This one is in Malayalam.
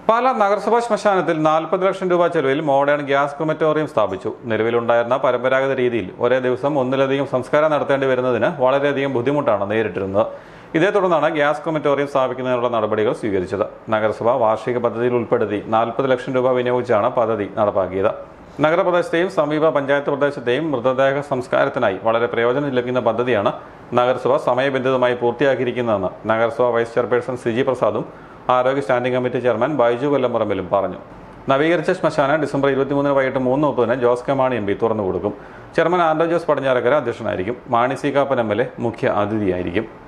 പാല നഗരസഭാ ശ്മശാനത്തിൽ നാൽപ്പത് ലക്ഷം രൂപ ചെലവിൽ മോഡേൺ ഗ്യാസ് ക്രിമറ്റോറിയം സ്ഥാപിച്ചു നിലവിലുണ്ടായിരുന്ന പരമ്പരാഗത രീതിയിൽ ഒരേ ദിവസം ഒന്നിലധികം സംസ്കാരം നടത്തേണ്ടി വരുന്നതിന് വളരെയധികം ബുദ്ധിമുട്ടാണ് നേരിട്ടിരുന്നത് ഇതേ തുടർന്നാണ് ഗ്യാസ് ക്രിമറ്റോറിയം സ്ഥാപിക്കുന്നതിനുള്ള നടപടികൾ സ്വീകരിച്ചത് നഗരസഭ വാർഷിക പദ്ധതിയിൽ ഉൾപ്പെടുത്തി നാൽപ്പത് ലക്ഷം രൂപ വിനിയോഗിച്ചാണ് പദ്ധതി നടപ്പാക്കിയത് നഗരപ്രദേശത്തെയും സമീപ പഞ്ചായത്ത് പ്രദേശത്തെയും മൃതദേഹ സംസ്കാരത്തിനായി വളരെ പ്രയോജനം ലഭിക്കുന്ന പദ്ധതിയാണ് നഗരസഭ സമയബന്ധിതമായി പൂർത്തിയാക്കിയിരിക്കുന്നതെന്ന് നഗരസഭ വൈസ് ചെയർപേഴ്സൺ സിജി പ്രസാദും ആരോഗ്യ സ്റ്റാൻഡിംഗ് കമ്മിറ്റി ചെയർമാൻ ബൈജു കൊല്ലംപറമ്പിലും പറഞ്ഞു നവീകരിച്ച ശ്മശാനം ഡിസംബർ ഇരുപത്തിമൂന്നിന് വൈകിട്ട് മൂന്ന് മുപ്പതിന് Jose K Mani M P തുറന്നു കൊടുക്കും ചെയർമാൻ ആൻഡോ ജോസ് പടിഞ്ഞാറക്കര അധ്യക്ഷനായിരിക്കും Mani C Kappan M L A മുഖ്യ അതിഥിയായിരിക്കും